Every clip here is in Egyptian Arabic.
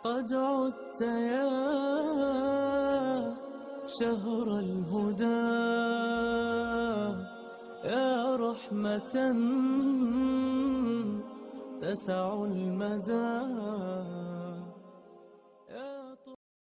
قد عدت يا شهر الهدى يا رحمة تسع المدى يا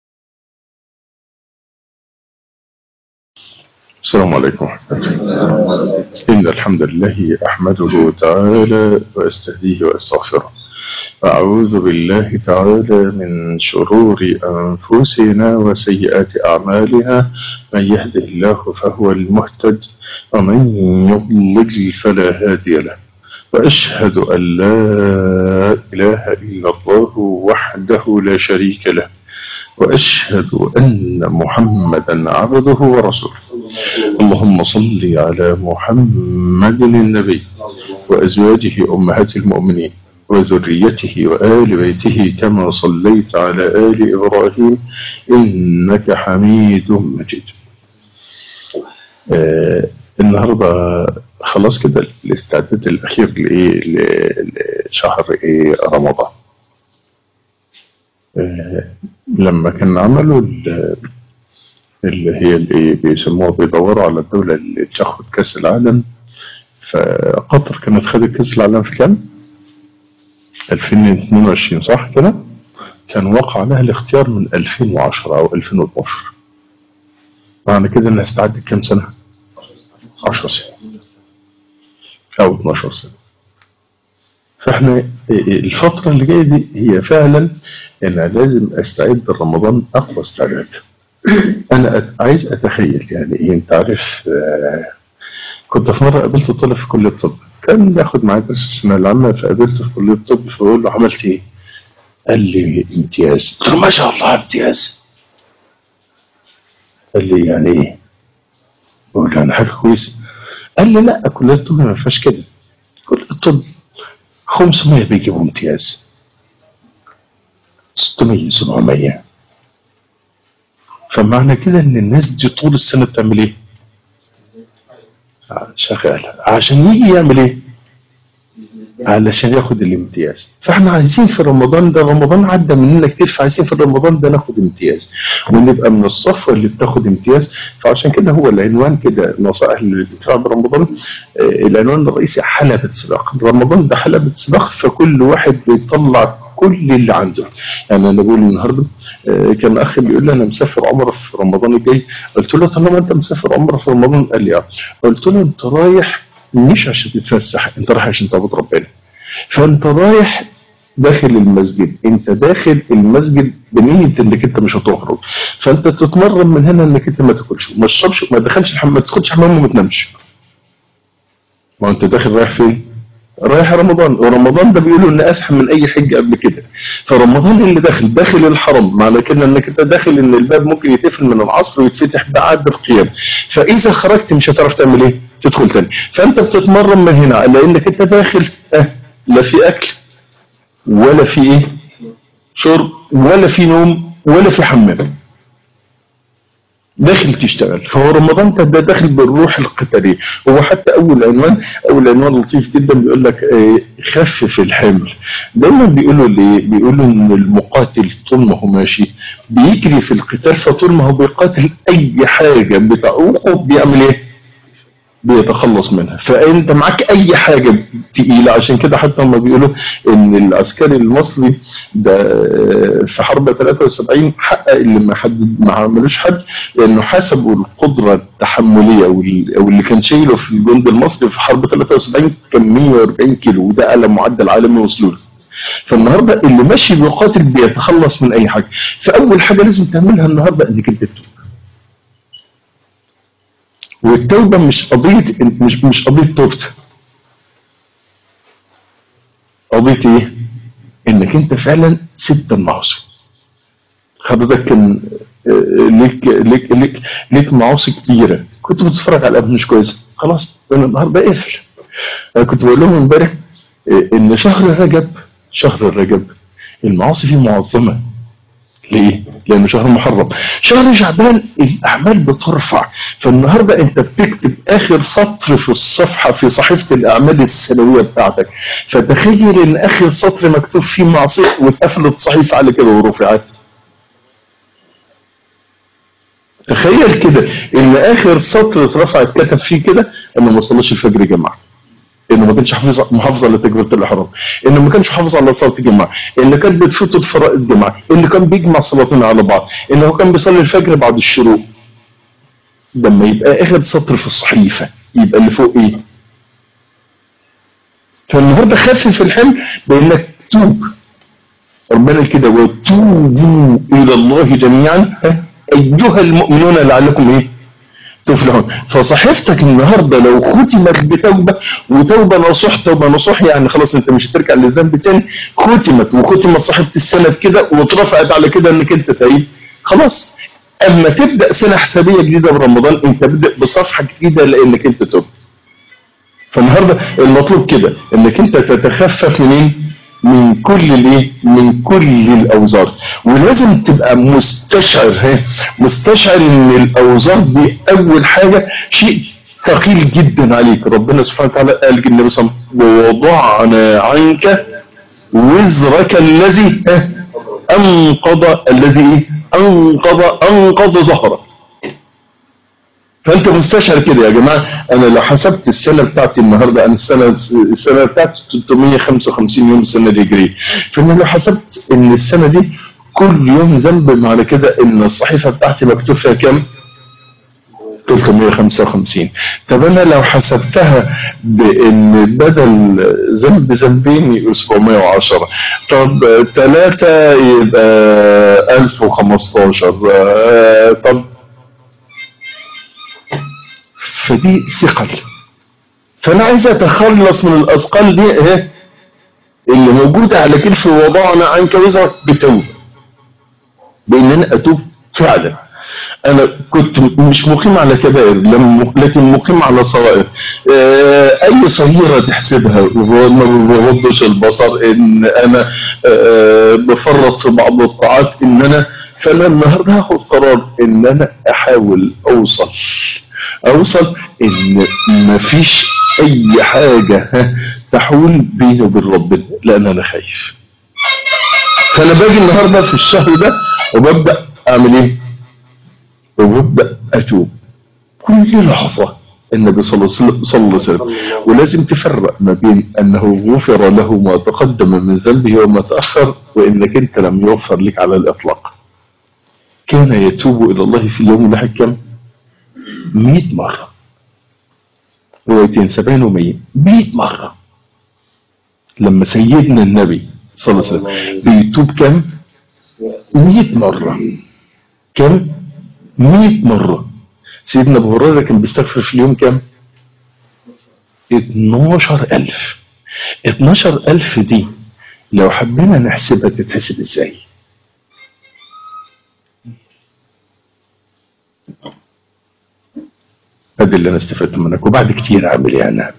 السلام عليكم ورحمة الله إن الحمد لله أحمده تعالى وأستهديه وأستغفره أعوذ بالله تعالى من شرور أنفسنا وسيئات أعمالنا من يهده الله فهو المهتد ومن يضلل فلا هادي له وأشهد أن لا إله إلا الله وحده لا شريك له وأشهد أن محمدا عبده ورسوله اللهم صل على محمد النبي وأزواجه أمهات المؤمنين وذريته وآل بيته كما صليت على آل إبراهيم إنك حميد مجيد آه النهاردة خلاص كده الاستعداد الأخير لإيه لشهر إيه رمضان آه لما كان عملوا اللي هي اللي بيسموها بيدوروا على الدولة اللي تاخد كأس العالم فقطر كانت خدت كأس العالم في كام؟ 2022 صح كده؟ كان وقع لها الاختيار من 2010 أو 2012 معنى كده إنها استعدت كام سنة؟ 10 سنة أو 12 سنة فاحنا الفترة اللي جاية دي هي فعلا أنا لازم أستعد لرمضان أقوى استعداد أنا عايز أتخيل يعني إيه أنت عارف آه كنت في مرة قابلت طالب في كلية الطب كان بياخد معايا درس السنة العامة فقابلته في كلية الطب فبقول له عملت إيه؟ قال لي امتياز قلت له ما شاء الله امتياز قال لي يعني إيه؟ بقول له أنا حاجة كويسة قال لي لا كلية الطب ما فيهاش كده كلية الطب 500 بيجيبوا امتياز 600 700 فمعنى كده ان الناس دي طول السنة بتعمل ايه شغالة عشان يجي يعمل ايه علشان ياخد الامتياز فاحنا عايزين في رمضان ده رمضان عدى مننا كتير فعايزين في رمضان ده ناخد امتياز ونبقى من الصفوة اللي بتاخد امتياز فعشان كده هو العنوان كده نصائح للدفاع برمضان آه العنوان الرئيسي حلبة سباق رمضان ده حلبة سباق فكل واحد بيطلع كل اللي عنده يعني انا بقول النهارده آه كان اخي بيقول لي انا مسافر عمره في رمضان الجاي قلت له طالما انت مسافر عمره في رمضان قال لي اه قلت له انت رايح مش عشان تتفسح انت رايح عشان تعبد ربنا فانت رايح داخل المسجد انت داخل المسجد بنية انك انت مش هتخرج فانت تتمرن من هنا انك انت ما تاكلش وما تشربش وما تدخلش الحمام ما تدخلش حمام وما تنامش ما انت داخل رايح فين رايح رمضان ورمضان ده بيقولوا ان اسحب من اي حج قبل كده فرمضان اللي داخل داخل الحرم معنى كده انك انت داخل ان الباب ممكن يتقفل من العصر ويتفتح بعد القيام فاذا خرجت مش هتعرف تعمل ايه تدخل تاني فانت بتتمرن من هنا لانك انت داخل اه لا في اكل ولا في ايه شرب ولا في نوم ولا في حمام داخل تشتغل فهو رمضان ده داخل بالروح القتالية هو حتى أول عنوان أول عنوان لطيف جدا بيقول لك اه خفف الحمل دايما بيقولوا ليه بيقولوا إن المقاتل طول ما هو ماشي بيجري في القتال فطول ما هو بيقاتل أي حاجة بتعوقه بيعمل إيه؟ بيتخلص منها فانت معاك اي حاجة تقيلة عشان كده حتى لما بيقولوا ان العسكري المصري ده في حرب 73 حقق اللي ما حد ما عملوش حد لانه حسبوا القدرة التحملية او اللي كان شايله في الجند المصري في حرب 73 كان 140 كيلو وده اعلى معدل عالمي وصلوا له فالنهارده اللي ماشي بيقاتل بيتخلص من اي حاجة فاول حاجة لازم تعملها النهارده انك انت تتوب والتوبة مش قضية مش مش قضية توبة قضية ايه انك انت فعلا سبت المعاصي حضرتك كان ليك ليك ليك ليك معاصي كبيرة كنت بتتفرج على الاب مش كويسة خلاص انا النهارده اقفل انا كنت بقول لهم امبارح ان شهر رجب شهر الرجب المعاصي فيه معظمة ليه لانه شهر محرم شهر شعبان الاعمال بترفع فالنهارده انت بتكتب اخر سطر في الصفحه في صحيفه الاعمال السنويه بتاعتك فتخيل ان اخر سطر مكتوب فيه معصيه واتقفلت صحيفه على كده ورفعت تخيل كده ان اخر سطر اترفع اتكتب فيه كده انه ما صلاش الفجر جماعه انه ما كانش حافظ محافظ على تكبيره الاحرام انه ما كانش حافظ على صلاه الجماعه انه كان بتفوته فرائض جماعه انه كان بيجمع صلاتين على بعض انه كان بيصلي الفجر بعد الشروق لما يبقى اخر سطر في الصحيفه يبقى اللي فوق ايه فالنهارده خفف الحمل بانك توب ربنا كده وتوبوا الى الله جميعا ايها المؤمنون لعلكم ايه تفلحون فصحيفتك النهارده لو ختمت بتوبه وتوبه نصوح توبه نصوح يعني خلاص انت مش هترجع للذنب تاني ختمت وختمت صحيفه السنه بكده واترفعت على كده انك انت تايب خلاص اما تبدا سنه حسابيه جديده برمضان انت تبدا بصفحه جديده لانك انت تبت فالنهارده المطلوب كده انك انت تتخفف منين من كل الايه من كل الاوزار ولازم تبقى مستشعر ها مستشعر ان الاوزار دي اول حاجه شيء ثقيل جدا عليك ربنا سبحانه وتعالى قال للنبي صلى الله عليه وسلم ووضعنا عنك وزرك الذي ها انقض الذي ايه انقض انقض ظهرك فانت مستشعر كده يا جماعه انا لو حسبت السنه بتاعتي النهارده انا السنه السنه بتاعتي 355 يوم السنه الهجريه فانا لو حسبت ان السنه دي كل يوم ذنب معنى كده ان الصحيفه بتاعتي مكتوب فيها كام 355 طب انا لو حسبتها بان بدل ذنب ذنبين يبقى 710 طب ثلاثة يبقى 1015 طب فدي ثقل فانا عايز اتخلص من الاثقال دي ايه اللي موجودة على كلف وضعنا عنك وزرك بتوبة بان انا اتوب فعلا انا كنت مش مقيم على كبائر لم لكن مقيم على صغائر اه اي صغيرة تحسبها ما بغضش البصر ان انا اه بفرط في بعض الطاعات ان انا فانا النهارده هاخد قرار ان انا احاول اوصل اوصل ان مفيش اي حاجة تحول بيني وبين ربنا لان انا خايف فانا باجي النهاردة في الشهر ده وببدأ اعمل ايه وببدأ اتوب كل لحظة النبي صلى الله عليه وسلم ولازم تفرق ما بين انه غفر له ما تقدم من ذنبه وما تأخر وانك انت لم يغفر لك على الاطلاق كان يتوب الى الله في اليوم الواحد كم 100 مرة روايتين سبعين ومية 100 مرة لما سيدنا النبي صلى الله عليه وسلم بيتوب كم 100 مرة كم 100 مرة سيدنا ابو هريره كان بيستغفر في اليوم كم 12000 12000 دي لو حبينا نحسبها تتحسب ازاي ادي اللي انا استفدت منك وبعد كتير اعمل ايه انا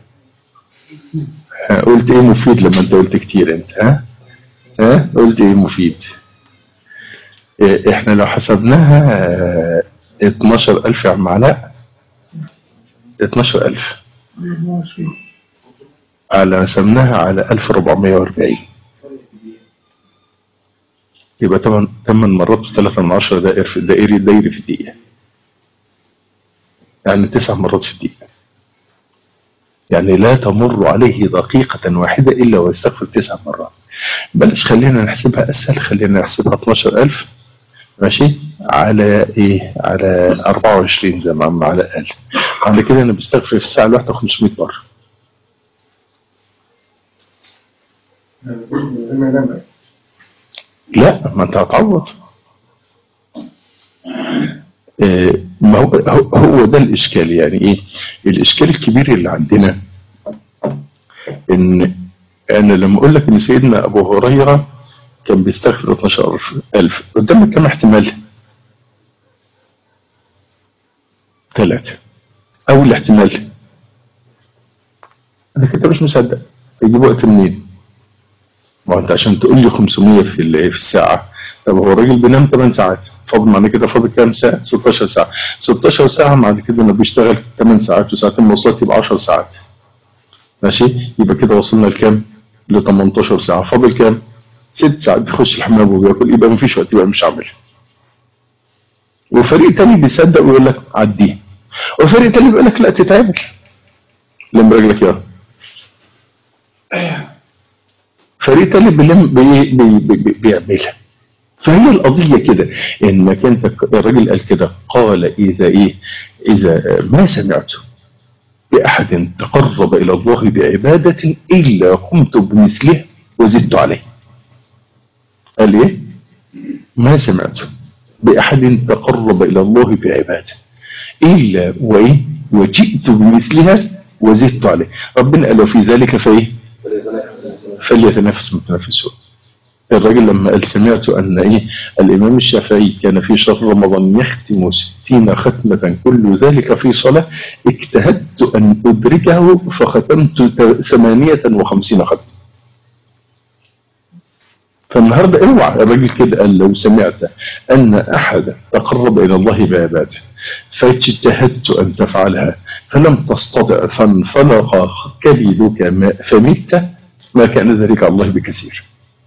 قلت ايه مفيد لما انت قلت كتير انت ها ها قلت ايه مفيد إيه احنا لو حسبناها اه 12000 يا عم علاء 12000 على قسمناها على 1440 يبقى 8 8 مرات و3 من 10 دائر في دائري دايري في الدقيقة يعني 9 مرات في الدقيقة يعني لا تمر عليه دقيقة واحدة إلا ويستغفر 9 مرات بلاش خلينا نحسبها أسهل خلينا نحسبها 12000 ماشي على ايه على 24 زي ما عم على قال على كده انا بستغفر في الساعه الواحده 500 مره لا ما انت هتعوض إيه ما هو هو ده الاشكال يعني ايه الاشكال الكبير اللي عندنا ان انا لما اقول لك ان سيدنا ابو هريره كان بيستغفر 12000 قدامك كم احتمال ثلاثة أول احتمال أنا كده مش مصدق يجيب وقت منين ما هو انت عشان تقول لي 500 في ال- في الساعه طب هو الراجل بينام 8 ساعات فاضل معنى كده فاضل كام ساعه 16 ساعه 16 ساعه معنى كده انه بيشتغل 8 ساعات وساعتين مواصلات يبقى 10 ساعات ماشي يبقى كده وصلنا لكام ل 18 ساعه فاضل كام 6 ساعات بيخش الحمام وبياكل يبقى مفيش وقت يبقى مش عامل وفريق تاني بيصدق ويقول لك عديه وفريق تاني بيقول لك لا تتعمل لم رجلك يا فريق تاني بيلم بي بي بي بي بيعملها فهي القضية كده انك انت الراجل قال كده قال اذا ايه اذا ما سمعت باحد تقرب الى الله بعبادة الا قمت بمثله وزدت عليه قال ايه ما سمعت باحد تقرب الى الله بعبادة الا وايه وجئت بمثلها وزدت عليه ربنا قال وفي ذلك فايه فليتنافس المتنافسون الراجل لما قال سمعت ان ايه الامام الشافعي كان في شهر رمضان يختم ستين ختمة كل ذلك في صلاة اجتهدت ان ادركه فختمت ت- ثمانية وخمسين ختمة فالنهاردة اوعى الراجل كده قال لو سمعت ان احد تقرب الى الله بعباده فاجتهدت ان تفعلها فلم تستطع فانفلق كبدك ما- فمت ما كان ذلك على الله بكثير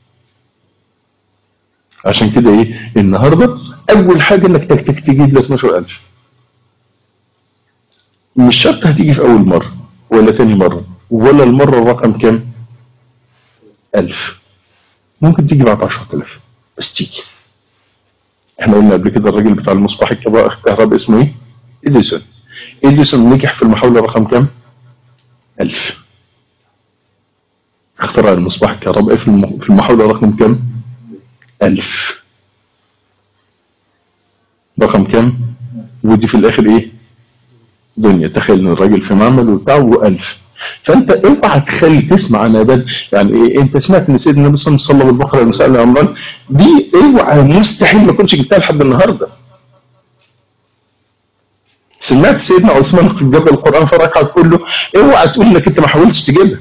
عشان كده ايه النهارده اول حاجه انك تكتك تجيب ل 12000 مش شرط هتيجي في اول مره ولا تاني مره ولا المره الرقم كام 1000 ممكن تيجي بعد 10000 بس تيجي احنا قلنا قبل كده الراجل بتاع المصباح الكهرباء الكهرباء اسمه ايه اديسون اديسون نجح في المحاوله رقم كام 1000 اخترع المصباح الكهربائي في الم- في المحاوله رقم كام ألف رقم كام ودي في الآخر إيه دنيا تخيل إن الراجل في معمل وبتاع وألف فأنت اوعى تخلي تسمع عن عباد يعني إيه أنت سمعت إن سيدنا النبي صلى الله عليه وسلم بالبقرة المسألة عمران دي اوعى مستحيل ما كنتش جبتها لحد النهارده سمعت سيدنا عثمان في جبل القرآن في الركعة كله اوعى تقول انك انت ما حاولتش تجيبها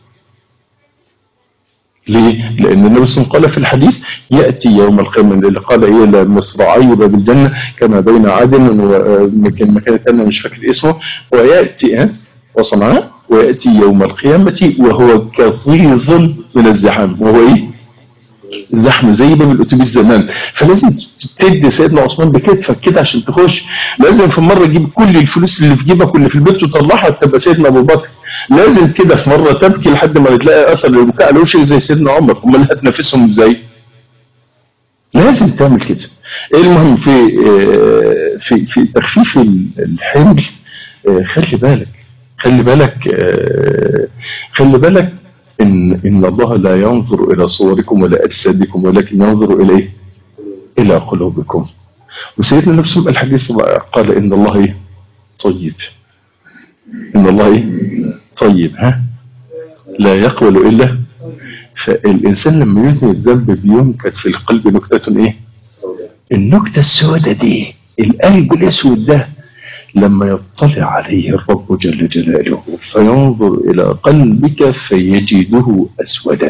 ليه؟ لأن النبي صلى الله عليه وسلم قال في الحديث يأتي يوم القيامة اللي قال إيه لمصراعي باب الجنة كما بين عدن ومكان مكان تاني مش فاكر اسمه ويأتي ها وصنعاء ويأتي يوم القيامة وهو كظيظ من الزحام وهو إيه؟ زحمه زي باب الاتوبيس زمان فلازم تدي سيدنا عثمان بكتفك كده عشان تخش لازم في مره تجيب كل الفلوس اللي في جيبك واللي في البيت وتطلعها تبقى سيدنا ابو بكر لازم كده في مره تبكي لحد ما تلاقي اثر البكاء على وشك زي سيدنا عمر امال هتنافسهم ازاي؟ لازم تعمل كده ايه المهم في آه، في في تخفيف الحمل آه، خلي بالك خلي بالك آه، خلي بالك ان ان الله لا ينظر الى صوركم ولا اجسادكم ولكن ينظر الى ايه؟ الى قلوبكم وسيدنا النبي صلى الله عليه وسلم الحديث قال ان الله ايه؟ طيب ان الله ايه؟ طيب ها لا يقبل الا فالانسان لما يذنب ذنب بينكت في القلب نكته ايه؟ النكته السوداء دي القلب الاسود ده لما يطلع عليه الرب جل جلاله فينظر إلى قلبك فيجده أسودا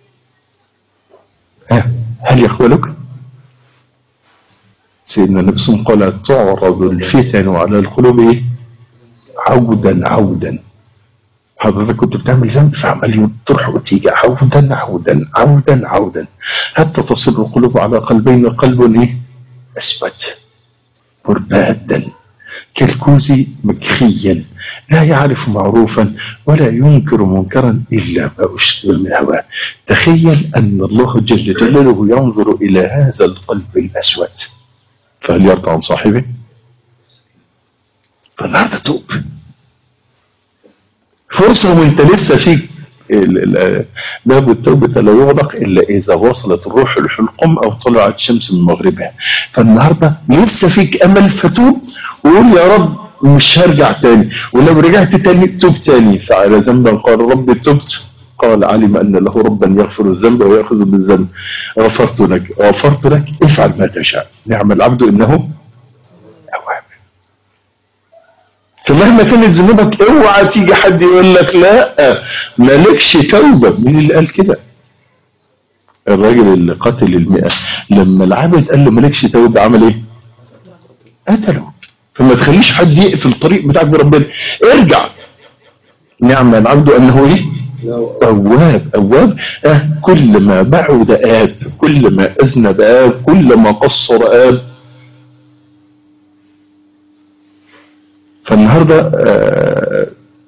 ها هل يخولك سيدنا النبي صلى الله عليه وسلم قال تعرض الفتن على القلوب إيه؟ عودا عودا حضرتك كنت بتعمل ذنب فعمال تروح وتيجي عودا عودا عودا عودا حتى تصل القلوب على قلبين قلب ايه اسود مربادا كالكوز مكخيا لا يعرف معروفا ولا ينكر منكرا إلا ما أشرب من هواه تخيل أن الله جل جلاله ينظر إلى هذا القلب الأسود فهل يرضى عن صاحبه فالنهارده توب فرصة وانت لسه فيك ال- ال- باب التوبة لا يغلق إلا إذا وصلت الروح الحلقم أو طلعت الشمس من مغربها فالنهاردة لسه فيك أمل فتوب وقول يا رب مش هرجع تاني ولو رجعت تاني توب تاني فعلى ذنبا قال رب تبت قال علم أن له ربا يغفر الذنب ويأخذ بالذنب غفرت لك غفرت لك افعل ما تشاء نعم العبد إنه أواب فمهما كانت ذنوبك اوعى تيجي حد يقول لك لا مالكش توبة مين اللي قال كده الراجل اللي قتل المئة لما العبد قال له مالكش توبة عمل ايه قتله فما تخليش حد يقفل الطريق بتاعك بربنا ارجع نعم العبد انه ايه أواب أواب آه كل ما بعد آب كل ما أذنب آب كل ما قصر آب فالنهاردة آه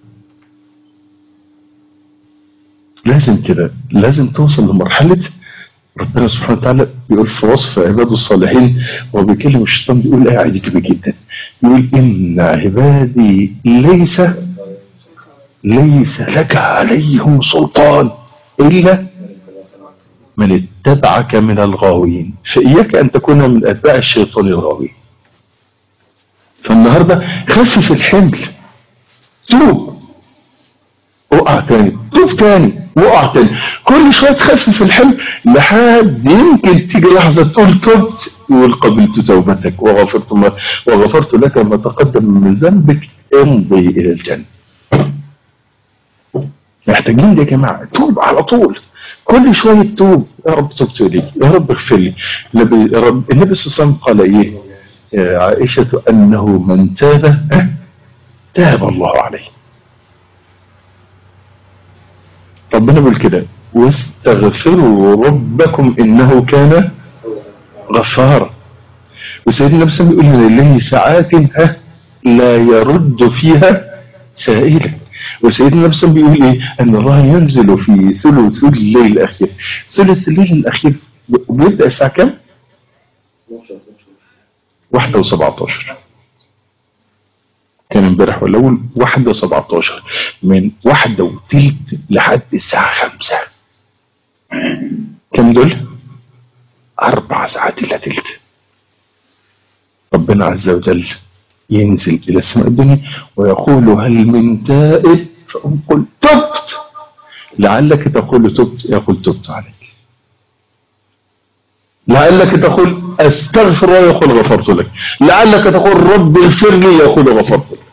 لازم كده لازم توصل لمرحلة ربنا سبحانه وتعالى بيقول في وصف عباده الصالحين وهو بيكلم الشيطان بيقول آية عجيبة جدا يقول إن عبادي ليس ليس لك عليهم سلطان إلا من اتبعك من الغاوين فإياك أن تكون من أتباع الشيطان الغاوين فالنهاردة خفف الحمل توب وقع تاني توب تاني وقع تاني كل شوية تخفف الحمل لحد يمكن تيجي لحظة تقول تبت يقول قبلت توبتك وغفرت ما وغفرت لك ما تقدم من ذنبك امضي إلى الجنة محتاجين ده يا جماعة توب على طول كل شوية توب يا رب تبت لي يا رب اغفر لي يا رب النبي صلى الله عليه وسلم قال ايه يا عائشة انه من تاب اه تاب الله عليه ربنا بيقول كده واستغفروا ربكم انه كان غفارا وسيدنا النبي صلى الله عليه وسلم يقول لله ساعات ها لا يرد فيها سائلا وسيدنا النبي صلى الله عليه وسلم بيقول ايه ان الله ينزل في ثلث الليل الاخير ثلث الليل الاخير بيبدا الساعه كام واحدة وسبعتاشر كان امبارح ولا اول واحدة وسبعتاشر من واحدة وتلت لحد الساعة خمسة كم دول اربع ساعات الا تلت ربنا عز وجل ينزل إلى السماء الدنيا ويقول هل من تائب فأقول تبت لعلك تقول تبت يقول تبت عليك لعلك تقول استغفر الله يقول غفرت لك لعلك تقول رب اغفر لي يقول غفرت لك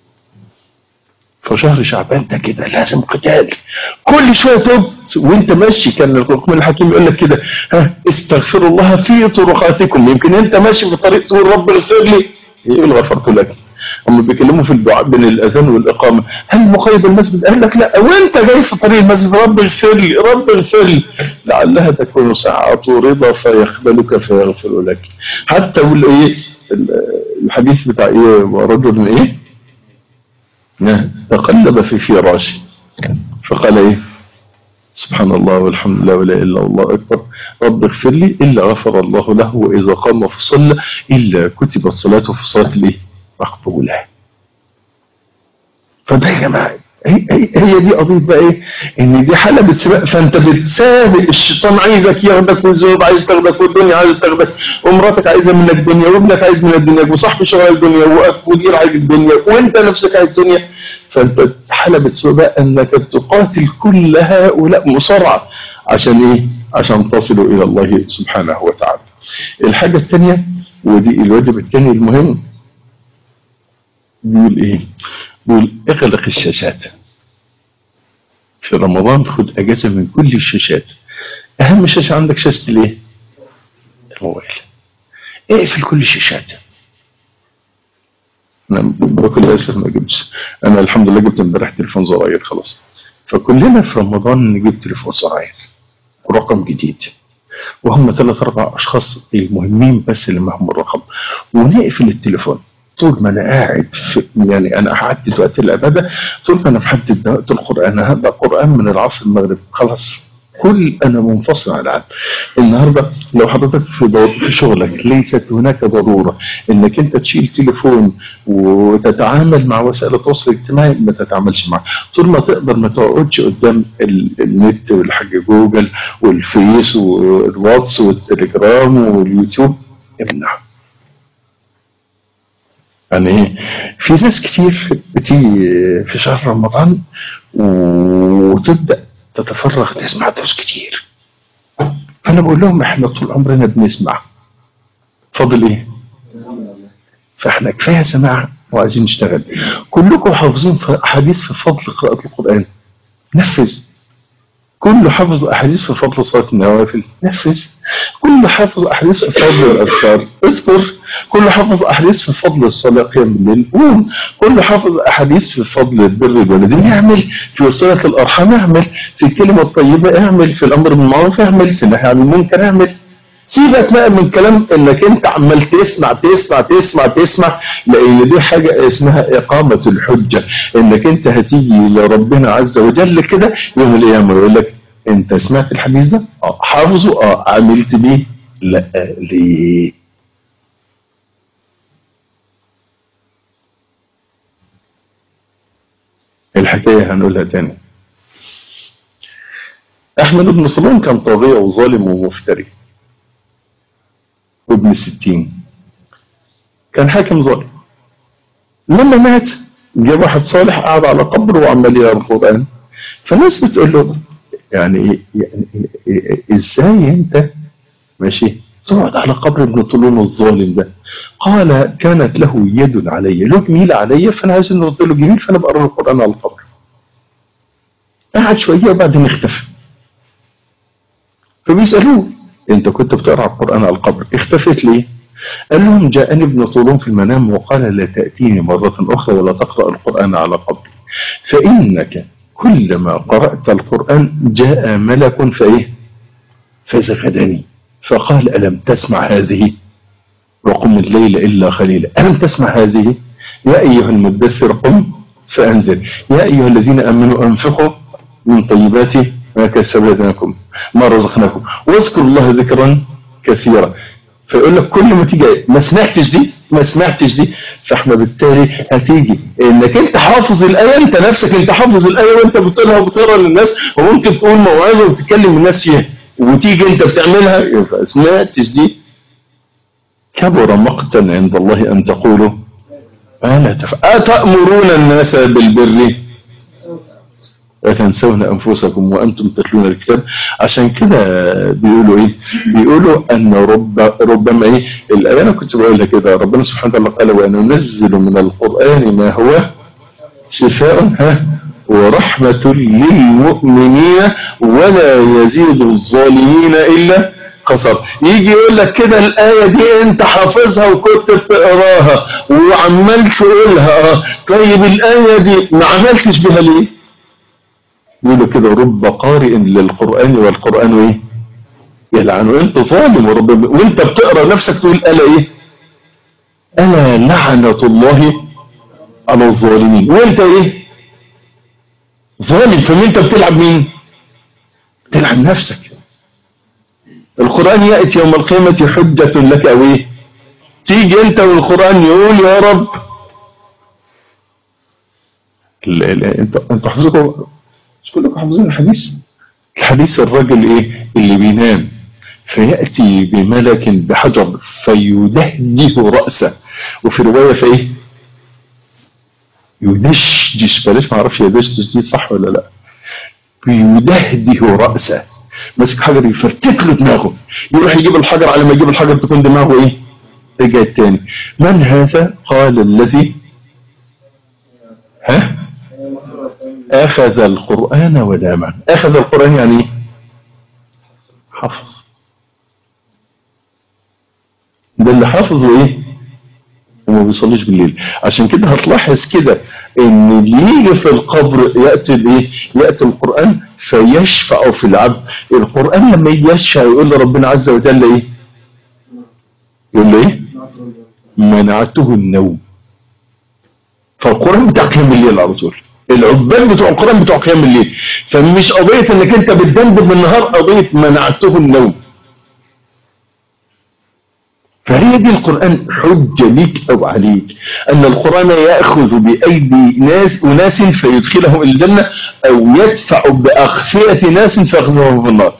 فشهر شعبان ده كده لازم قتال كل شويه تبت وانت ماشي كان الحكم الحكيم يقول لك كده ها استغفروا الله في طرقاتكم يمكن انت ماشي في طريق تقول رب اغفر لي يقول غفرت لك هم بيكلموا في الدعاء بين الاذان والاقامه هل مقيد المسجد قال لك لا وانت جاي في طريق المسجد رب اغفر لي رب اغفر لي لعلها تكون ساعات رضا فيقبلك فيغفر لك حتى ايه الحديث بتاع ايه رجل ايه تقلب في فراشه فقال ايه سبحان الله والحمد لله ولا اله الا الله اكبر رب اغفر لي الا غفر الله له واذا قام فصلى الا كتبت صلاته في صلاه الايه مقبوله فده يا جماعه هي, هي, هي دي قضيه بقى ايه ان دي حلبة سباق فانت بتسابق الشيطان عايزك ياخدك والزوج عايز تاخدك والدنيا عايز تاخدك ومراتك عايزه منك الدنيا وابنك عايز من الدنيا وصاحب شغال الدنيا ومدير عايز الدنيا وانت نفسك عايز الدنيا فانت حلبة سباق انك تقاتل كل هؤلاء مصارعة عشان ايه عشان تصلوا الى الله سبحانه وتعالى الحاجة الثانية ودي الواجب الثاني المهم بيقول ايه بيقول اغلق الشاشات في رمضان خد اجازة من كل الشاشات اهم شاشة عندك شاشة الايه الموبايل اقفل كل الشاشات انا بكل اسف ما جبتش انا الحمد لله جبت امبارح تليفون زراير خلاص فكلنا في رمضان نجيب تليفون زراير رقم جديد وهم ثلاث اربع اشخاص المهمين بس اللي معهم الرقم ونقفل التليفون طول ما انا قاعد في يعني انا حدد وقت العباده طول ما انا محدد وقت القران هذا قران من العصر المغرب خلاص كل انا منفصل عن العالم النهارده لو حضرتك في, في شغلك ليست هناك ضروره انك انت تشيل تليفون وتتعامل مع وسائل التواصل الاجتماعي ما تتعاملش معها طول ما تقدر ما تقعدش قدام النت والحاج جوجل والفيس والواتس والتليجرام واليوتيوب امنع يعني ايه في ناس كتير بتيجي في شهر رمضان وتبدا تتفرغ تسمع دروس كتير فانا بقول لهم احنا طول عمرنا بنسمع فاضل ايه فاحنا كفايه سماع وعايزين نشتغل كلكم حافظين حديث في فضل قراءه القران نفذ كل حافظ احاديث في فضل صلاه النوافل نفذ كل حافظ احاديث في فضل الاذكار اذكر كل حافظ احاديث في فضل الصلاه قيام الليل قوم كل حافظ احاديث في فضل البر الوالدين اعمل في صله الارحام اعمل في الكلمه الطيبه اعمل في الامر بالمعروف اعمل في النهي عن المنكر اعمل سيبك بقى من كلام انك انت عمال تسمع تسمع تسمع تسمع لان دي حاجة اسمها اقامة الحجة انك انت هتيجي لربنا عز وجل كده يوم القيامة يقول لك انت سمعت الحديث ده اه حافظه اه عملت بيه لا ليه الحكاية هنقولها تاني احمد بن سلمان كان طاغية وظالم ومفتري وابن ستين كان حاكم ظالم لما مات جه واحد صالح قاعد على قبره وعمال يقرا القران فالناس بتقول له يعني, يعني ازاي انت ماشي تقعد على قبر ابن طولون الظالم ده قال كانت له يد علي له جميل علي فانا عايز ان ارد له جميل فانا بقرا القران على القبر قعد شويه وبعدين اختفى فبيسالوه انت كنت بتقرا القران على القبر اختفيت ليه قال لهم جاءني ابن طولون في المنام وقال لا تأتيني مرة أخرى ولا تقرأ القرآن على قبري فإنك كلما قرأت القرآن جاء ملك فإيه فزفدني فقال ألم تسمع هذه وقم الليل إلا خليلا ألم تسمع هذه يا أيها المدثر قم فأنذر يا أيها الذين آمنوا أنفقوا من طيبات ما كسبناكم ما رزقناكم واذكروا الله ذكرا كثيرا فيقول لك كل ما تيجي ما سمعتش دي ما سمعتش دي فاحنا بالتالي هتيجي انك انت حافظ الايه انت نفسك انت حافظ الايه وانت بتقولها وبتقرا للناس وممكن تقول موعظه وتتكلم الناس فيها وتيجي انت بتعملها يبقى سمعتش دي كبر مقتا عند الله ان تقولوا الا تفعل اتامرون الناس بالبر وتنسون انفسكم وانتم تتلون الكتاب عشان كده بيقولوا ايه بيقولوا ان رب ربما ايه الايه انا كنت بقولها كده ربنا سبحانه وتعالى قال وننزل من القران ما هو شفاء ها ورحمة للمؤمنين ولا يزيد الظالمين إلا خسر يجي يقول لك كده الآية دي انت حافظها وكنت بتقراها وعمال تقولها اه طيب الآية دي ما عملتش بها ليه يقولوا كده رب قارئ للقرآن والقرآن ايه يلعنه انت ظالم ورب وانت بتقرا نفسك تقول الا ايه الا لعنة الله على الظالمين وانت ايه ظالم فمين انت بتلعب مين بتلعب نفسك القرآن يأتي يوم القيامة حجة لك او ايه تيجي انت والقرآن يقول يا رب ال ال انت انت حافظكم مش كلكم حافظين الحديث الحديث الرجل ايه اللي بينام فيأتي بملك بحجر فيدهده رأسه وفي رواية فايه يدشدش بلاش ما اعرفش يدشدش دي صح ولا لا بيدهده رأسه ماسك حجر يفرتك له دماغه يروح يجيب الحجر على ما يجيب الحجر تكون دماغه ايه رجعت تاني من هذا قال الذي ها اخذ القرآن ودامه اخذ القرآن يعني ايه حفظ ده اللي حافظ وايه وما بيصليش بالليل عشان كده هتلاحظ كده ان اللي يجي في القبر ياتي الايه ياتي القران فيشفع في العبد القران لما يجي يشفع يقول لربنا عز وجل ايه يقول له ايه منعته النوم فالقران بتاع قيام الليل على طول العباد بتوع القران بتوع قيام الليل فمش قضيه انك انت بتدندب بالنهار قضيه منعته النوم فهي دي القرآن حجة ليك أو عليك أن القرآن يأخذ بأيدي ناس أناس فيدخلهم إلى الجنة أو يدفع بأخفية ناس فيأخذهم في النار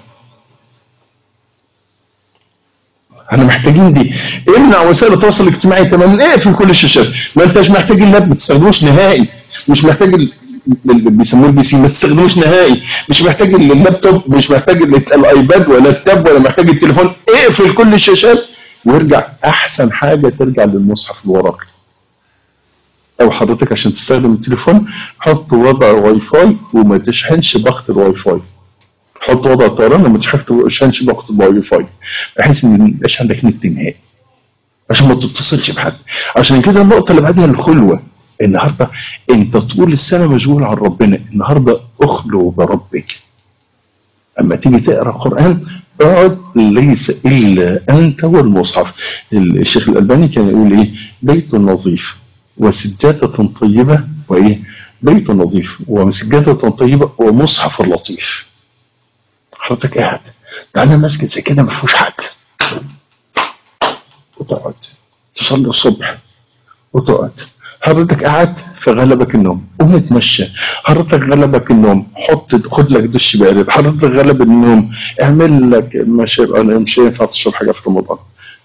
احنا محتاجين دي امنع وسائل التواصل الاجتماعي تماما اقفل كل الشاشات ما انتش محتاج اللاب ما تستخدموش نهائي مش محتاج ال... اللي بيسموه البي سي ما تستخدموش نهائي مش محتاج اللابتوب مش محتاج الايباد ولا التاب ولا محتاج التليفون اقفل كل الشاشات وارجع احسن حاجة ترجع للمصحف الورقي او حضرتك عشان تستخدم التليفون حط وضع واي فاي وما تشحنش ضغط الواي فاي حط وضع الطيران لما تحب عشان شبكة الواي فاي بحيث ان ما يبقاش عندك نت نهائي عشان ما تتصلش بحد عشان كده النقطة اللي بعدها الخلوة النهاردة انت طول السنة مشغول عن ربنا النهاردة اخلو بربك اما تيجي تقرا قران اقعد ليس الا انت والمصحف الشيخ الالباني كان يقول ايه بيت نظيف وسجاده طيبه وايه بيت نظيف وسجاده طيبه ومصحف لطيف حضرتك قاعد تعالى مسجد زي كده ما فيهوش حد وتقعد تصلي الصبح وتقعد حضرتك قعدت فغلبك النوم قوم اتمشى حضرتك غلبك النوم حط خد لك دش بارد حضرتك غلب النوم اعمل لك مش هيبقى مش هينفع تشرب حاجه في رمضان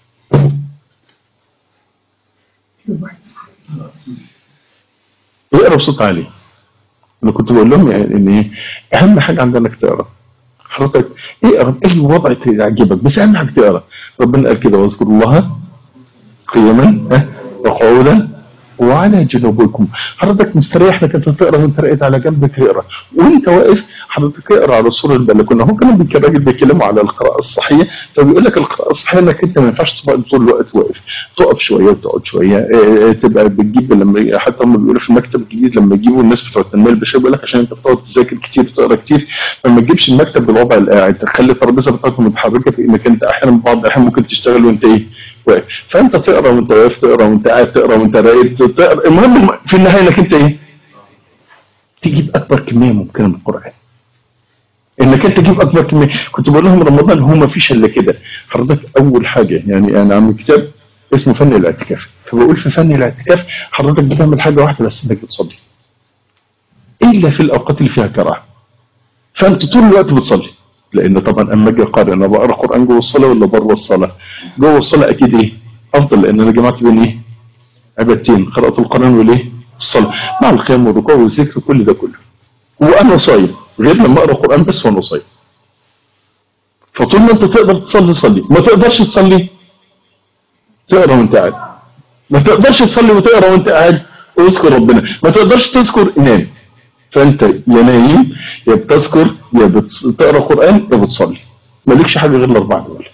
اقرا بصوت عالي انا كنت بقول لهم يعني ان ايه اهم حاجه عندنا انك تقرا حضرتك اقرا اي وضع يعجبك بس اهم حاجه تقرا ربنا قال كده واذكروا الله قياما ها، وقعودا وعلى جنوبكم حضرتك مستريح لك انت تقرا وانت راقد على جنبك تقرا وانت واقف حضرتك اقرا على سور البلكونه هو كانوا بيك- الراجل بيتكلموا على القراءه الصحيه فبيقول لك القراءه الصحيه انك انت ما ينفعش تبقى طول الوقت واقف تقف شويه وتقعد شويه اه، اه، تبقى بتجيب لما حتى هم بيقولوا في المكتب الجديد لما يجيبوا الناس بتوع التنميه البشريه بيقول لك عشان انت بتقعد تذاكر كتير وتقرا كتير فما تجيبش المكتب بالوضع القاعد تخلي الترابيزه بتاعتك متحركه في انك انت احيانا بعض الاحيان ممكن تشتغل وانت ايه واقف فانت تقرا وانت واقف تقرا وانت قاعد تقرا وانت راقد تقرا المهم في النهايه انك انت ايه تجيب اكبر كميه ممكنه من القران انك انت تجيب اكبر كميه كنت بقول لهم رمضان هو ما فيش الا كده حضرتك اول حاجه يعني انا عامل كتاب اسمه فن الاعتكاف فبقول في فن الاعتكاف حضرتك بتعمل حاجه واحده بس انك بتصلي الا في الاوقات اللي فيها كراهه فانت طول الوقت بتصلي لان طبعا اما اجي اقارن انا بقرا قران جوه الصلاه ولا بره الصلاه جوه الصلاه اكيد ايه افضل لان انا جمعت بين ايه عبادتين قراءه القران والايه الصلاه مع القيام والركوع والذكر كل ده كله وانا صايم غير لما اقرا قران بس وانا صايم فطول ما انت تقدر تصلي صلي ما تقدرش تصلي تقرا وانت قاعد ما تقدرش تصلي وتقرا وانت قاعد واذكر ربنا ما تقدرش تذكر نام فانت يا نايم يا بتذكر يا بتقرا قران يا بتصلي مالكش حاجه غير الاربعه دول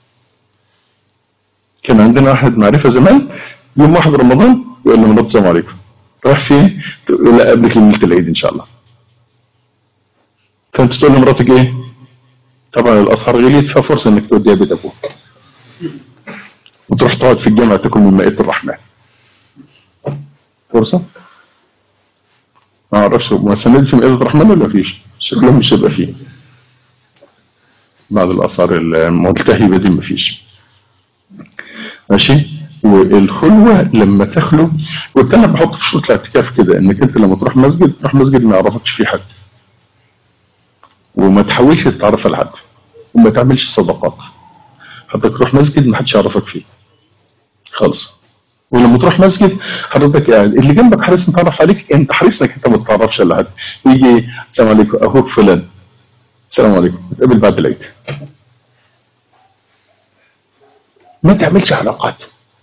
كان عندنا واحد معرفه زمان يوم واحد رمضان يقول لي مرات السلام عليكم رايح فين؟ تقول لا قبلك ليله العيد ان شاء الله فانت تقول لمراتك ايه؟ طبعا الاسعار غليت ففرصه انك توديها بيت ابوك وتروح تقعد في الجامع تاكل من مائده الرحمن فرصه؟ ما اعرفش ما سندش في مائده الرحمن ولا فيش؟ شكلهم مش هيبقى فيه بعد الاسعار الملتهبه دي مفيش ماشي والخلوة لما تخلو كنت انا بحط في شروط الاعتكاف كده انك انت لما تروح مسجد تروح مسجد ما يعرفكش فيه حد وما تحاولش تتعرف على حد وما تعملش صداقات حضرتك تروح مسجد ما حدش يعرفك فيه خالص ولما تروح مسجد حضرتك قاعد اللي جنبك حريص متعرف عليك انت حريص انك انت ما تتعرفش على حد يجي السلام عليكم اخوك فلان السلام عليكم نتقابل بعد العيد ما تعملش علاقات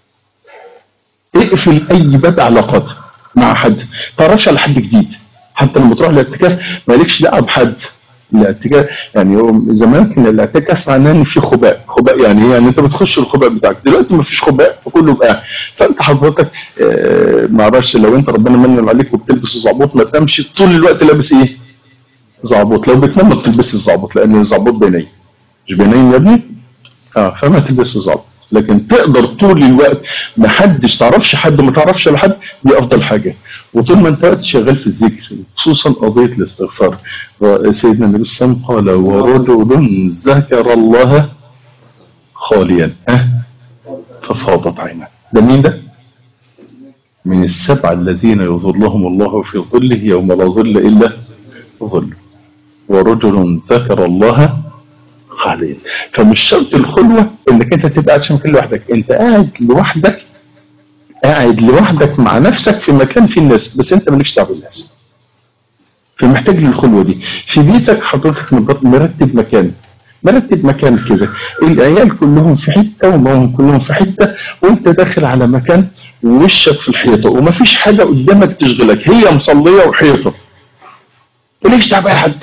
اقفل اي باب علاقات مع حد تعرفش على حد جديد حتى لما تروح الاعتكاف مالكش دعوه بحد الاعتكاف يعني يوم زمان كان الاعتكاف معناه ان في خباء خباء يعني ايه يعني انت بتخش الخباء بتاعك دلوقتي ما فيش خباء فكله بقى فانت حضرتك آه ما اعرفش لو انت ربنا منن عليك وبتلبس الزعبوط ما تنامش طول الوقت لابس ايه زعبوط لو بتنام ما تلبسش الزعبوط لان الزعبوط بينيم مش بينيم يا ابني اه فما تلبسش الزعبوط لكن تقدر طول الوقت ما حدش تعرفش حد ما تعرفش على حد دي افضل حاجه وطول ما انت وقت شغال في الذكر خصوصا قضيه الاستغفار سيدنا النبي صلى الله عليه وسلم قال ورجل ذكر الله خاليا ها ففاضت عينه ده مين ده؟ من السبعه الذين يظلهم الله في ظله يوم لا ظل الا ظله ورجل ذكر الله خاليا فمش شرط الخلوة انك انت تبقى قاعد في مكان لوحدك انت قاعد لوحدك قاعد لوحدك مع نفسك في مكان فيه الناس بس انت مالكش دعوه بالناس فمحتاج للخلوة دي في بيتك حضرتك مرتب مكان مرتب مكان كده العيال كلهم في حتة وماهم كلهم في حتة وانت داخل على مكان ووشك في الحيطة ومفيش حاجة قدامك تشغلك هي مصلية وحيطة مالكش دعوه بأي حد تاني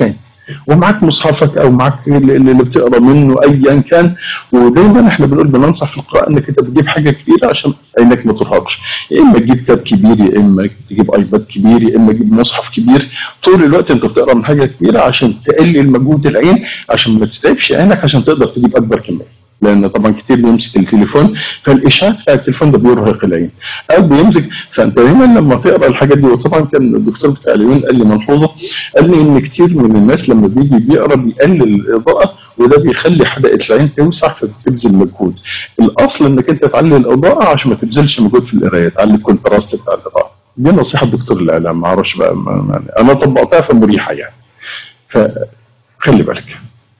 ومعاك مصحفك او معاك اللي اللي بتقرا منه ايا كان ودايما احنا بنقول بننصح في القراءه انك انت بتجيب حاجه كبيره عشان عينك ما ترهقش يا اما تجيب كتاب كبير يا اما تجيب ايباد كبير يا اما تجيب مصحف كبير طول الوقت انت بتقرا من حاجه كبيره عشان تقلل مجهود العين عشان ما تتعبش عينك عشان تقدر تجيب اكبر كميه لان طبعا كتير بيمسك التليفون فالاشعاع بتاع التليفون ده بيرهق العين او بيمسك فانت دايما لما تقرا الحاجات دي وطبعا كان الدكتور بتاع العيون قال لي ملحوظه قال لي ان كتير من الناس لما بيجي بيقرا بيقلل الاضاءه وده بيخلي حدقه العين توسع فبتبذل مجهود الاصل انك انت تعلي الاضاءه عشان ما تبذلش مجهود في القرايه تعلي الكونتراست بتاع الاضاءه دي نصيحه الدكتور الاعلام ما اعرفش بقى ما ما انا طبقتها فمريحه يعني فخلي بالك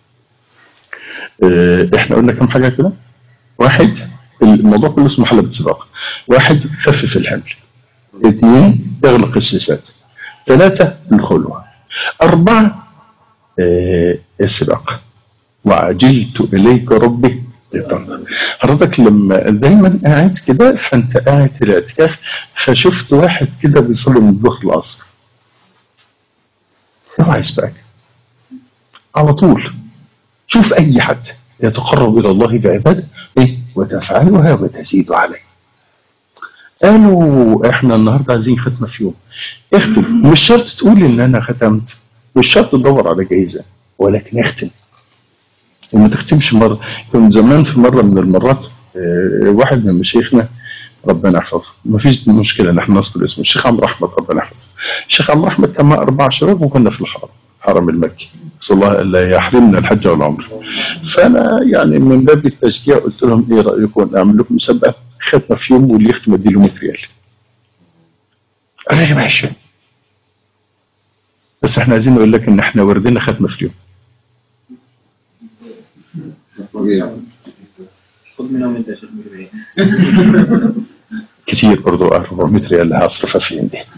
اه، احنا قلنا كم حاجه كده واحد الموضوع كله اسمه حلبة سباق واحد خفف الحمل اثنين اغلق الشاشات ثلاثة الخلوة أربعة اه، السباق وعجلت إليك ربي لترضى حضرتك لما دايما قاعد كده فانت قاعد في الاعتكاف فشفت واحد كده بيصلي من الظهر العصر اوعى يسبقك على طول شوف اي حد يتقرب الى الله بعباده ايه وتفعلها وتزيد عليه قالوا احنا النهارده عايزين ختمه في يوم اختم مش شرط تقول ان انا ختمت مش شرط تدور على جايزه ولكن اختم وما تختمش مره كان زمان في مره من المرات اه، واحد من مشايخنا ربنا يحفظه ما فيش مشكله ان احنا نذكر اسمه الشيخ عمرو احمد ربنا يحفظه الشيخ عمرو احمد كان مع اربع شباب وكنا في الحرم الحرم المكي نسال الله الا يحرمنا الحج والعمره فانا يعني من باب التشجيع قلت لهم ايه رايكم اعمل لكم مسابقه ختمه في يوم واللي يختم ادي له 100 ريال قال لي ماشي بس احنا عايزين نقول لك ان احنا وردنا ختمه في اليوم خد منهم انت يا شيخ مجري كتير برضو 400 ريال هصرفها فين دي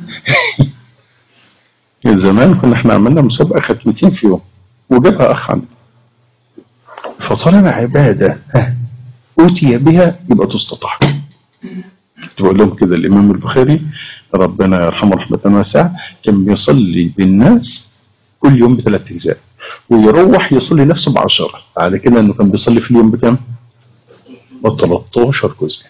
زمان كنا احنا عملنا مسابقة ختمتين في يوم وجابها أخ عندي فطالما عبادة ها، أوتي بها يبقى تستطاع كنت بقول لهم كده الإمام البخاري ربنا يرحمه رحمة واسعة كان بيصلي بالناس كل يوم بثلاث أجزاء ويروح يصلي نفسه بعشرة على كده إنه كان بيصلي في اليوم بكام؟ ب 13 جزء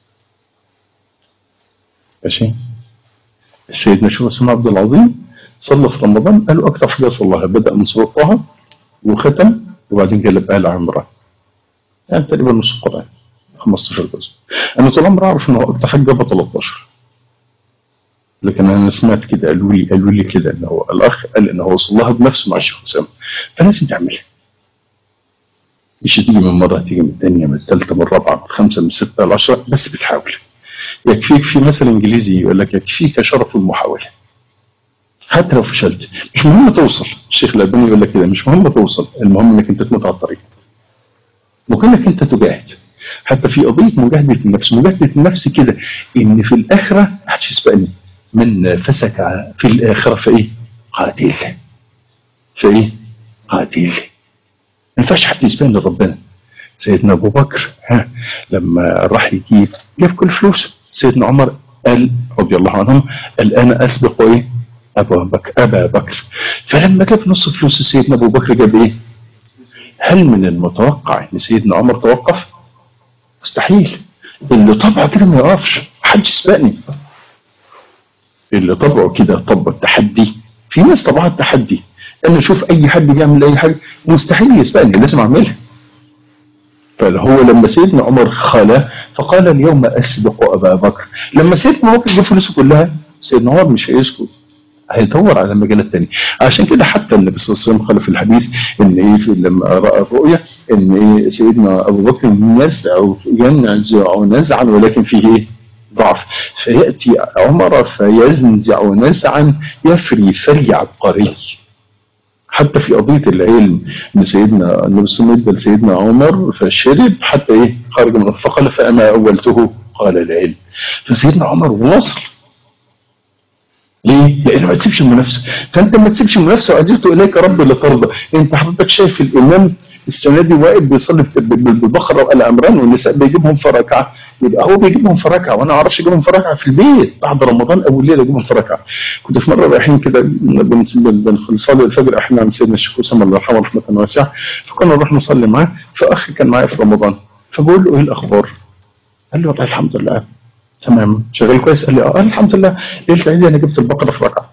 ماشي سيدنا شوف اسمه عبد العظيم صلى في رمضان قالوا اكتر حاجه صلاها بدا من سوره طه وختم وبعدين جلب ال عمران يعني تقريبا نص القران 15 جزء انا طول عمري اعرف ان هو اكتر حاجه جابها 13 لكن انا سمعت كده قالوا لي قالوا لي كده ان هو الاخ قال ان هو صلاها بنفسه مع الشيخ اسامه فلازم تعملها مش تيجي من مره تيجي من الثانيه من الثالثه من الرابعه من الخامسه من السته العشره بس بتحاول يكفيك في مثل انجليزي يقول لك يكفيك شرف المحاوله حتى لو فشلت مش مهم توصل الشيخ الالباني يقول لك كده مش مهم توصل المهم انك انت تموت على الطريق وكانك انت تجاهد حتى في قضيه مجاهده النفس مجاهده النفس كده ان في الاخره محدش يسبقني من فسك في الاخره فايه قاتل فايه قاتل ما ينفعش حد يسبقني لربنا سيدنا ابو بكر ها لما راح يجيب جاب كل فلوسه سيدنا عمر قال رضي الله عنهم الان اسبق ايه ابا بكر ابا بكر فلما جاب نص فلوس سيدنا ابو بكر جاب ايه هل من المتوقع ان سيدنا عمر توقف مستحيل اللي طبعه كده ما يقفش محدش يسبقني اللي طبعه كده طبع التحدي في ناس طبعها التحدي انا اشوف اي حد بيعمل اي حاجه مستحيل يسبقني لازم اعملها فهو لما سيدنا عمر خلى فقال اليوم اسبق ابا بكر لما سيدنا ابو بكر جاب فلوسه كلها سيدنا عمر مش هيسكت هيدور على مجالات تانية عشان كده حتى النبي صلى الله عليه وسلم قال في الحديث ان ايه في لما راى الرؤيا ان ايه سيدنا ابو بكر ينزع ينزع نزعا ولكن فيه ايه ضعف فياتي عمر فينزع نزعا يفري فري عبقري حتى في قضية العلم ان سيدنا النبي صلى الله عليه وسلم سيدنا عمر فشرب حتى ايه خرج من فقال فاما اولته قال العلم فسيدنا عمر وصل ليه؟ لان ما تسيبش المنافسه فانت ما تسيبش المنافسه واجبت اليك ربي لترضى انت حضرتك شايف الامام السنه دي واقف بيصلي بت- ب- ب- بالبقره وال عمران والنساء بيجيبهم في ركعه يبقى هو بيجيبهم في ركعه وانا ما اعرفش اجيبهم في ركعه في البيت بعد رمضان اول ليله اجيبهم في ركعه كنت في مره رايحين كده بنس- بن- بنصلي الفجر احنا عند سيدنا الشيخ اسامه الله يرحمه رحمه واسعه فكنا نروح نصلي معاه فاخ كان معايا في رمضان فبقول له ايه الاخبار؟ قال لي والله الحمد لله تمام شغال كويس قال لي اه قال الحمد لله ليله العيد انا جبت البقره في ركعه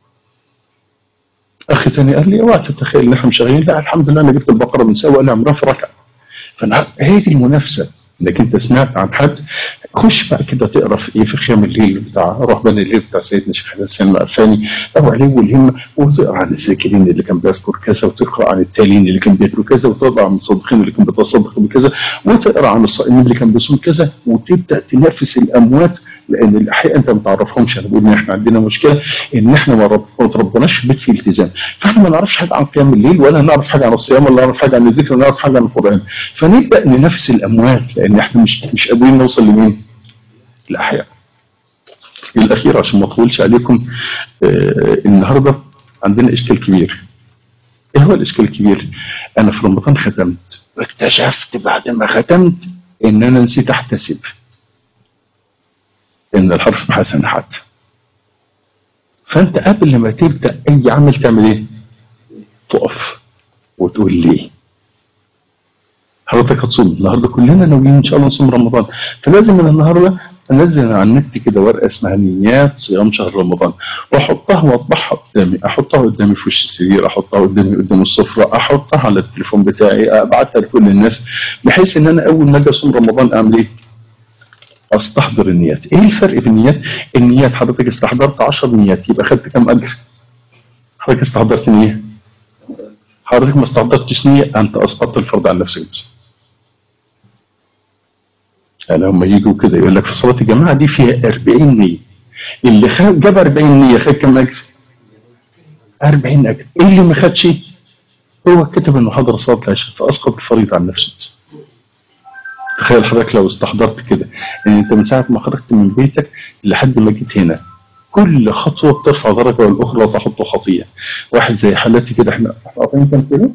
اخي تاني قال لي اوعى تتخيل ان احنا مش شغالين لا الحمد لله انا جبت البقره من سوا ولا عمرها في ركعه فانا هي دي المنافسه انك انت سمعت عن حد خش بقى كده تقرا في ايه في خيام الليل بتاع رهبان الليل بتاع سيدنا الشيخ حسن المعرفاني او عليه والهمه وتقرا عن الذاكرين اللي كان بيذكر كذا وتقرا عن التالين اللي كان بيذكر كذا وتقرا عن الصادقين اللي كان بيتصدق بكذا وتقرا عن الصائمين اللي كان بيصوم كذا وتبدا تنافس الاموات لان الاحياء انت ما تعرفهمش انا بقول ان احنا عندنا مشكله ان احنا ما رب- ما تربناش في بيت فيه التزام فاحنا ما نعرفش حاجه عن قيام الليل ولا نعرف حاجه عن الصيام ولا نعرف حاجه عن الذكر ولا نعرف حاجه عن القران فنبدا ننافس الاموات لان احنا مش مش قادرين نوصل لمين؟ الاحياء الاخير عشان ما اطولش عليكم آه النهارده عندنا اشكال كبير ايه هو الاشكال الكبير انا في رمضان ختمت واكتشفت بعد ما ختمت ان انا نسيت احتسب ان الحرف بحسنات فانت قبل ما تبدا اي عمل تعمل ايه تقف وتقول ليه حضرتك هتصوم النهارده كلنا ناويين ان شاء الله نصوم رمضان فلازم من النهارده انزل على النت كده ورقه اسمها نيات صيام شهر رمضان واحطها واطبعها قدامي احطها قدامي في وش السرير احطها قدامي قدام السفره احطها على التليفون بتاعي ابعتها لكل الناس بحيث ان انا اول ما اجي اصوم رمضان اعمل ايه؟ استحضر النيات ايه الفرق بين النيات النيات حضرتك استحضرت 10 نيات يبقى خدت كام اجر حضرتك استحضرت نيه حضرتك ما استحضرتش نيه انت اسقطت الفرض عن نفسك بس يعني هم يجوا كده يقول لك في صلاه الجماعه دي فيها 40 نيه اللي خد جاب 40 نيه خد كام اجر 40 اجر ايه اللي ما خدش هو كتب انه حضر صلاه العشاء فاسقط الفريضه عن نفسه بس. تخيل حضرتك لو استحضرت كده ان انت من ساعه ما خرجت من بيتك لحد ما جيت هنا كل خطوه بترفع درجه والاخرى وتحط خطيئه واحد زي حالتي كده احنا احنا قاطعين كام كيلو؟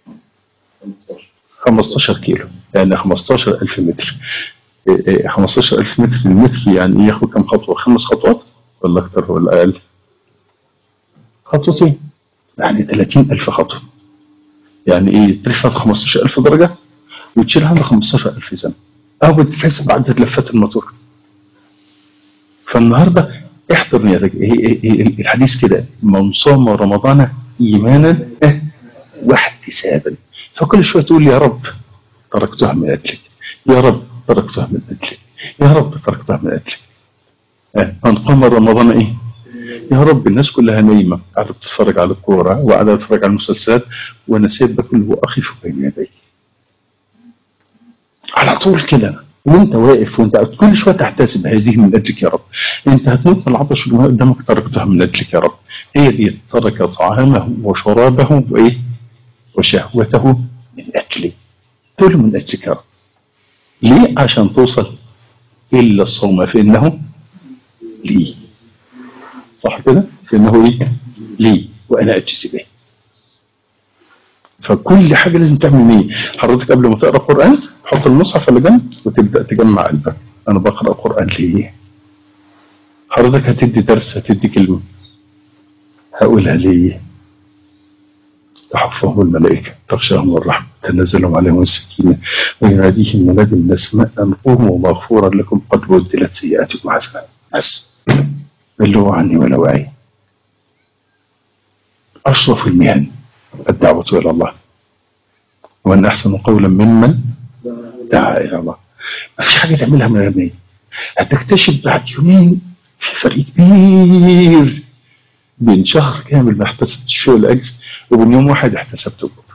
15 كيلو يعني 15000 متر إيه إيه 15000 متر المتر يعني ياخد كام خطوه؟ خمس خطوات ولا اكتر ولا اقل؟ خطوتين يعني 30000 خطوه يعني ايه ترفع 15000 درجه وتشيل عنها 15000 ذنب او بتتحسب عدد لفات الموتور فالنهارده احضر نيتك إيه إيه إيه الحديث كده من صام رمضان ايمانا إيه؟ واحتسابا فكل شويه تقول يا رب تركتها من اجلك يا رب تركتها من اجلك يا رب تركتها من اجلك آه، من قام رمضان ايه يا رب الناس كلها نايمه قاعده بتتفرج على الكوره وقاعده بتتفرج على المسلسلات وانا سايب ده كله واقف بين يديك على طول كده وانت واقف وانت كل شويه تحتسب هذه من اجلك يا رب انت هتموت من العطش والماء قدامك تركتها من اجلك يا رب هي دي ترك طعامه وشرابه وايه وشهوته من اجلي كله من اجلك يا رب ليه عشان توصل الا الصوم فانه لي صح كده فانه ايه لي وانا اجزي به فكل حاجه لازم تعمل نيه حضرتك قبل ما تقرا قران حط المصحف اللي جنب وتبدا تجمع قلبك انا بقرا قران ليه حضرتك هتدي درس هتدي كلمه هقولها ليه تحفهم الملائكة تغشاهم الرحمة تنزلهم عليهم السكينة ويناديهم مناد من السماء أن قوموا مغفورا لكم قد بدلت سيئاتكم حسنات بس بلغوا عني ولا وعي أشرف المهن الدعوة إلى الله وأن أحسن قولا ممن دعا إلى الله ما فيش حاجة تعملها من غير نية هتكتشف بعد يومين في فرق كبير بين شهر كامل ما احتسبتش فيه الأجر وبين يوم واحد احتسبت أجور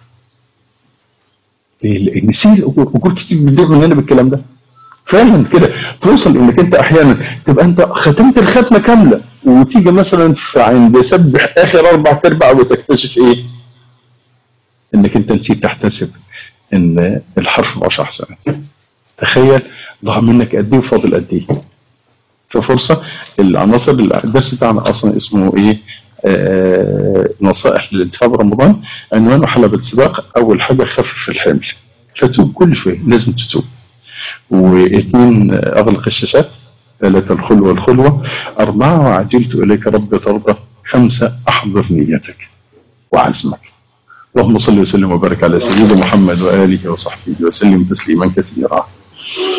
ليه؟ لأن سيل الأجور أجور كتير بتضيع مننا بالكلام ده فعلا كده توصل انك انت احيانا تبقى انت ختمت الختمه كامله وتيجي مثلا في عند سبح اخر اربع ارباع وتكتشف ايه؟ انك انت نسيت تحتسب ان الحرف ب 10 حسنات تخيل ضاع منك قد ايه وفاضل قد ايه ففرصة العناصر الدرس بتاعنا أصلا اسمه إيه آه نصائح للانتفاع برمضان عنوانه حلبة سباق أول حاجة خفف الحمل فتوب كل شوية لازم تتوب واثنين آه، أغلق الشاشات ثلاثة الخلوة الخلوة أربعة وعجلت إليك رب ترضى خمسة أحضر نيتك وعزمك اللهم صل وسلم وبارك على سيدنا محمد وآله وصحبه وسلم تسليما كثيرا